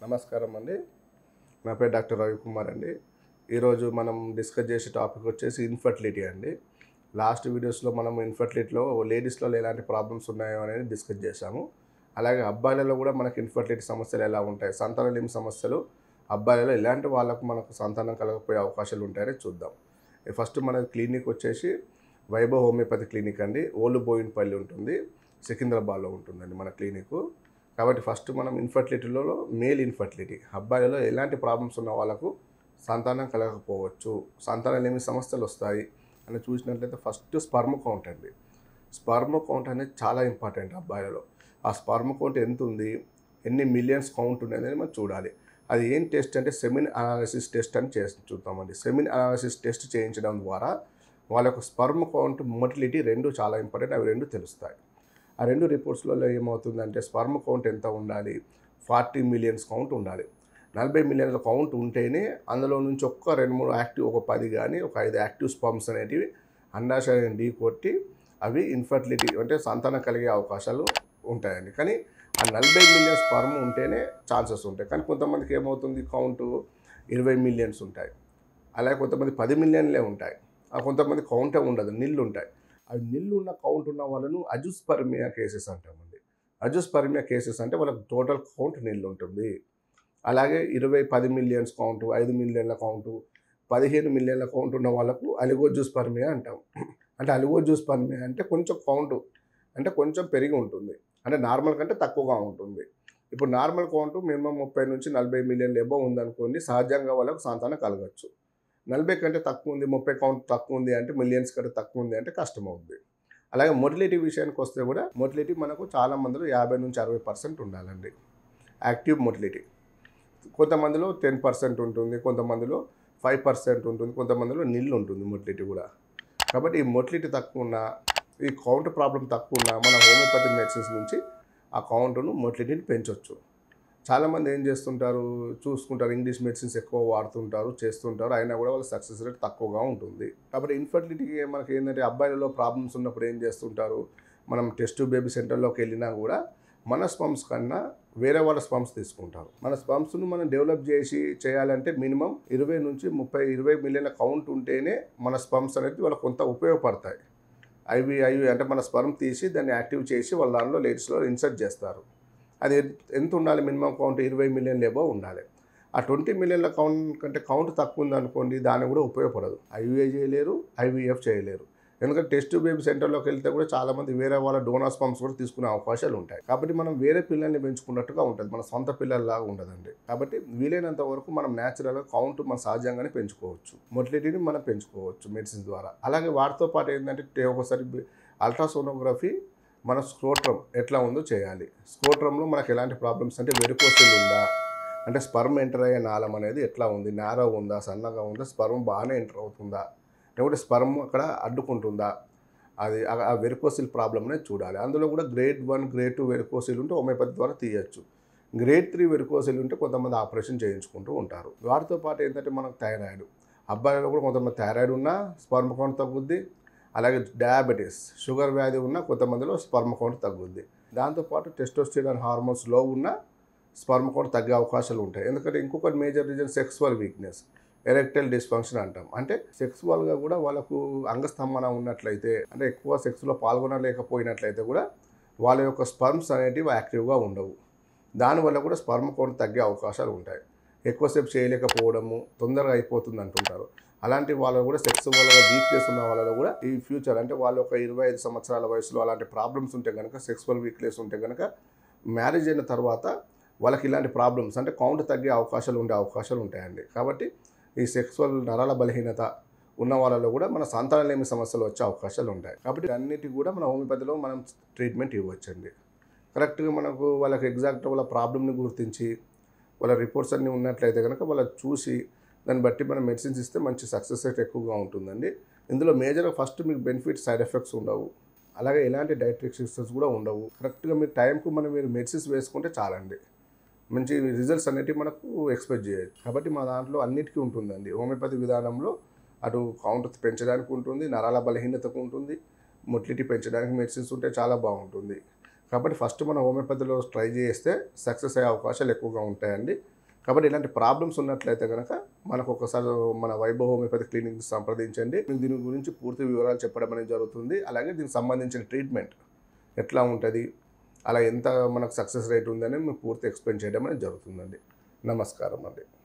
నమస్కారం అండి నా పేరు డాక్టర్ రవికుమార్ అండి ఈరోజు మనం డిస్కస్ చేసే టాపిక్ వచ్చేసి ఇన్ఫర్టిలిటీ అండి లాస్ట్ వీడియోస్లో మనం ఇన్ఫర్టిలిటీలో లేడీస్లో ఎలాంటి ప్రాబ్లమ్స్ ఉన్నాయో అనేది డిస్కస్ చేశాము అలాగే అబ్బాయిలలో కూడా మనకి ఇన్ఫర్టిలిటీ సమస్యలు ఎలా ఉంటాయి సంతానలేమి సమస్యలు అబ్బాయిలలో ఎలాంటి వాళ్ళకు మనకు సంతానం కలగకపోయే అవకాశాలు ఉంటాయని చూద్దాం ఫస్ట్ మన క్లినిక్ వచ్చేసి వైభవ్ హోమియోపతి క్లినిక్ అండి ఓల్డ్ బోయిన్పల్లి ఉంటుంది సికింద్రాబాద్లో ఉంటుందండి మన క్లినిక్ కాబట్టి ఫస్ట్ మనం ఇన్ఫర్టిలిటీలో మేల్ ఇన్ఫర్టిలిటీ అబ్బాయిలలో ఎలాంటి ప్రాబ్లమ్స్ ఉన్న వాళ్ళకు సంతానం కలగకపోవచ్చు సంతానం లేని సమస్యలు వస్తాయి అని చూసినట్లయితే ఫస్ట్ స్పర్మ్ కౌంట్ అండి స్పర్మ్ కౌంట్ అనేది చాలా ఇంపార్టెంట్ అబ్బాయిలలో ఆ స్పర్మ్ కౌంట్ ఎంత ఉంది ఎన్ని మిలియన్స్ కౌంట్ ఉంది అనేది మనం చూడాలి అది ఏం టెస్ట్ అంటే సెమిన్ అనాలిసిస్ టెస్ట్ అని చేసి చూద్దామండి సెమిన్ అనాలిసిస్ టెస్ట్ చేయించడం ద్వారా వాళ్ళ యొక్క స్పర్మ్ కౌంట్ మొటిలిటీ రెండు చాలా ఇంపార్టెంట్ అవి రెండు తెలుస్తాయి ఆ రెండు రిపోర్ట్స్లలో ఏమవుతుందంటే స్పర్మ్ కౌంట్ ఎంత ఉండాలి ఫార్టీ మిలియన్స్ కౌంట్ ఉండాలి నలభై మిలియన్ల కౌంట్ ఉంటేనే అందులో నుంచి ఒక్క రెండు మూడు యాక్టివ్ ఒక పది కానీ ఒక ఐదు యాక్టివ్ స్పర్మ్స్ అనేటివి అండాశయాన్ని ఢీ కొట్టి అవి ఇన్ఫర్టిలిటీ అంటే సంతానం కలిగే అవకాశాలు ఉంటాయండి కానీ ఆ నలభై మిలియన్ స్పర్మ్ ఉంటేనే ఛాన్సెస్ ఉంటాయి కానీ కొంతమందికి ఏమవుతుంది కౌంటు ఇరవై మిలియన్స్ ఉంటాయి అలాగే కొంతమంది పది మిలియన్లే ఉంటాయి ఆ కొంతమంది కౌంటే ఉండదు నిల్లు ఉంటాయి అవి నిల్లు ఉన్న కౌంట్ ఉన్న వాళ్ళను అజుస్పర్మియా కేసెస్ అంటామండి అజుస్పర్మియా కేసెస్ అంటే వాళ్ళకి టోటల్ కౌంట్ నిల్లు ఉంటుంది అలాగే ఇరవై పది మిలియన్స్ కౌంటు ఐదు మిలియన్ల కౌంటు పదిహేను మిలియన్ల కౌంట్ ఉన్న వాళ్ళకు అలిగోజుస్పర్మియా అంటాం అంటే అలిగోజుస్పర్మియా అంటే కొంచెం కౌంటు అంటే కొంచెం పెరిగి ఉంటుంది అంటే నార్మల్ కంటే తక్కువగా ఉంటుంది ఇప్పుడు నార్మల్ కౌంట్ మినిమం ముప్పై నుంచి నలభై మిలియన్ ఎబో ఉందనుకోండి సహజంగా వాళ్ళకు సంతానం కలగచ్చు నలభై కంటే తక్కువ ఉంది ముప్పై కౌంట్ తక్కువ ఉంది అంటే మిలియన్స్ కంటే తక్కువ ఉంది అంటే కష్టం అవుతుంది అలాగే మొటిలిటీ విషయానికి వస్తే కూడా మొటిలిటీ మనకు చాలా మందిలో యాభై నుంచి అరవై పర్సెంట్ ఉండాలండి యాక్టివ్ మొటిలిటీ కొంతమందిలో టెన్ పర్సెంట్ ఉంటుంది కొంతమందిలో ఫైవ్ పర్సెంట్ ఉంటుంది కొంతమందిలో నిల్ ఉంటుంది మొటిలిటీ కూడా కాబట్టి ఈ మొటిలిటీ తక్కువ ఉన్న ఈ కౌంట్ ప్రాబ్లం తక్కువ ఉన్న మన హోమియోపతి మెడిసిన్స్ నుంచి ఆ కౌంట్ను మొటిలిటీని పెంచవచ్చు చాలామంది ఏం చేస్తుంటారు చూసుకుంటారు ఇంగ్లీష్ మెడిసిన్స్ ఎక్కువ వాడుతుంటారు చేస్తుంటారు అయినా కూడా వాళ్ళ సక్సెస్ రేట్ తక్కువగా ఉంటుంది కాబట్టి ఇన్ఫర్టిలిటీకి మనకి ఏంటంటే అబ్బాయిలలో ప్రాబ్లమ్స్ ఉన్నప్పుడు ఏం చేస్తుంటారు మనం టెస్ట్ బేబీ సెంటర్లోకి వెళ్ళినా కూడా మన స్పమ్స్ కన్నా వేరే వాళ్ళ స్పమ్స్ తీసుకుంటారు మన స్పమ్స్ను మనం డెవలప్ చేసి చేయాలంటే మినిమం ఇరవై నుంచి ముప్పై ఇరవై మిలియన్ల కౌంట్ ఉంటేనే మన స్పమ్స్ అనేది వాళ్ళకి కొంత ఉపయోగపడతాయి ఐవి ఐవి అంటే మన స్పర్మ్ తీసి దాన్ని యాక్టివ్ చేసి వాళ్ళ దానిలో లేడీస్లో ఇన్సర్ట్ చేస్తారు అది ఎంత ఉండాలి మినిమం కౌంట్ ఇరవై మిలియన్ లేబో ఉండాలి ఆ ట్వంటీ మిలియన్ల కౌంట్ కంటే కౌంట్ తక్కువ ఉందనుకోండి దానికి కూడా ఉపయోగపడదు ఐవీఐ చేయలేరు ఐవీఎఫ్ చేయలేరు ఎందుకంటే టెస్ట్ బేబీ సెంటర్లోకి వెళ్తే కూడా చాలామంది వేరే వాళ్ళ డోనర్స్ పంప్స్ కూడా తీసుకునే అవకాశాలు ఉంటాయి కాబట్టి మనం వేరే పిల్లల్ని పెంచుకున్నట్టుగా ఉంటుంది మన సొంత పిల్లల్లాగా ఉండదండి కాబట్టి వీలైనంత వరకు మనం న్యాచురల్గా కౌంట్ మన సహజంగానే పెంచుకోవచ్చు మొటిలిటీని మనం పెంచుకోవచ్చు మెడిసిన్ ద్వారా అలాగే వాటితో పాటు ఏంటంటే ఒకసారి అల్ట్రాసోనోగ్రఫీ మన స్క్రోట్రం ఎట్లా ఉందో చేయాలి స్క్రోట్రంలో మనకు ఎలాంటి ప్రాబ్లమ్స్ అంటే వెరికోసిల్ ఉందా అంటే స్పర్మ్ ఎంటర్ అయ్యే నాళం అనేది ఎట్లా ఉంది నేరో ఉందా సన్నగా ఉందా స్పర్మ్ బాగానే ఎంటర్ అవుతుందా లేకపోతే స్పర్మ్ అక్కడ అడ్డుకుంటుందా అది ఆ- ఆ వెరికోసిల్ ప్రాబ్లమ్ అనేది చూడాలి అందులో కూడా grade one grade two varicocele ఉంటే హోమియోపతి ద్వారా తీయచ్చు గ్రేడ్ త్రీ వెరికోసిల్ ఉంటే కొంతమంది ఆపరేషన్ చేయించుకుంటూ ఉంటారు వాటితో పాటు ఏంటంటే మనకు థైరాయిడ్ అబ్బాయిలో కూడా కొంతమంది థైరాయిడ్ ఉన్నా స్పర్మ్ కౌంట్ తగ్గుద్ది అలాగే డయాబెటీస్ షుగర్ వ్యాధి ఉన్న కొంతమందిలో స్పర్మ్ కౌంట్ తగ్గుద్ది దాంతోపాటు టెస్టోస్టిరాన్ హార్మోన్స్ లో ఉన్న స్పర్మ్ కౌంట్ తగ్గే అవకాశాలు ఉంటాయి ఎందుకంటే ఇంకొక major reason sexual weakness erectile dysfunction అంటాం అంటే సెక్సువల్గా కూడా వాళ్ళకు అంగస్తంభన ఉన్నట్లయితే అంటే ఎక్కువ సెక్స్లో పాల్గొనలేకపోయినట్లయితే కూడా వాళ్ళ యొక్క స్పర్మ్స్ అనేటివి యాక్టివ్గా ఉండవు దానివల్ల కూడా స్పర్మ్ కౌంట్ తగ్గే అవకాశాలు ఉంటాయి ఎక్కువసేపు చేయలేకపోవడము తొందరగా అయిపోతుంది అంటుంటారు అలాంటి వాళ్ళు కూడా సెక్స్ వల్ల వీక్నెస్ ఉన్న వాళ్ళలో కూడా ఈ ఫ్యూచర్ అంటే వాళ్ళ ఒక ఇరవై ఐదు సంవత్సరాల వయసులో అలాంటి ప్రాబ్లమ్స్ ఉంటే కనుక సెక్సువల్ వీక్నెస్ ఉంటే కనుక మ్యారేజ్ అయిన తర్వాత వాళ్ళకి ఇలాంటి ప్రాబ్లమ్స్ అంటే కౌంట్ తగ్గే అవకాశాలు ఉండే అవకాశాలు ఉంటాయండి కాబట్టి ఈ సెక్సువల్ నరాల బలహీనత ఉన్న వాళ్ళలో కూడా మన సంతానలేమి సమస్యలు వచ్చే అవకాశాలు ఉంటాయి కాబట్టి అన్నిటికీ కూడా మన హోమియోపతిలో మనం ట్రీట్మెంట్ ఇవ్వచ్చండి కరెక్ట్గా మనకు వాళ్ళకి ఎగ్జాక్ట్ వాళ్ళ ప్రాబ్లమ్ని గుర్తించి వాళ్ళ రిపోర్ట్స్ అన్నీ ఉన్నట్లయితే కనుక వాళ్ళ చూసి దాన్ని బట్టి మనం మెడిసిన్స్ ఇస్తే మంచి సక్సెస్ రేట్ ఎక్కువగా ఉంటుందండి ఇందులో మేజర్గా ఫస్ట్ మీకు బెనిఫిట్ సైడ్ ఎఫెక్ట్స్ ఉండవు అలాగే ఎలాంటి డైట్ రిస్ట్రిక్షన్స్ కూడా ఉండవు కరెక్ట్గా మీరు టైంకు మనం మీరు మెడిసిన్స్ వేసుకుంటే చాలండి మంచి రిజల్ట్స్ అనేటివి మనకు ఎక్స్పెక్ట్ చేయొచ్చు కాబట్టి మా దాంట్లో అన్నిటికీ ఉంటుందండి హోమియోపతి విధానంలో అటు కౌంట్ పెంచడానికి ఉంటుంది నరాల బలహీనతకు ఉంటుంది మొటిలిటీ పెంచడానికి మెడిసిన్స్ ఉంటే చాలా బాగుంటుంది కాబట్టి ఫస్ట్ మనం హోమియోపతిలో ట్రై చేస్తే సక్సెస్ అయ్యే అవకాశాలు ఎక్కువగా ఉంటాయండి కాబట్టి ఇలాంటి ప్రాబ్లమ్స్ ఉన్నట్లయితే కనుక మనకు ఒకసారి మన వైభవ్ హోమియోపతి క్లినిక్ సంప్రదించండి మీకు దీని గురించి పూర్తి వివరాలు చెప్పడం అనేది జరుగుతుంది అలాగే దీనికి సంబంధించిన ట్రీట్మెంట్ ఎట్లా ఉంటుంది అలా ఎంత మనకు సక్సెస్ రేట్ ఉందని మీకు పూర్తి ఎక్స్ప్లెయిన్ చేయడం అనేది జరుగుతుందండి నమస్కారం అండి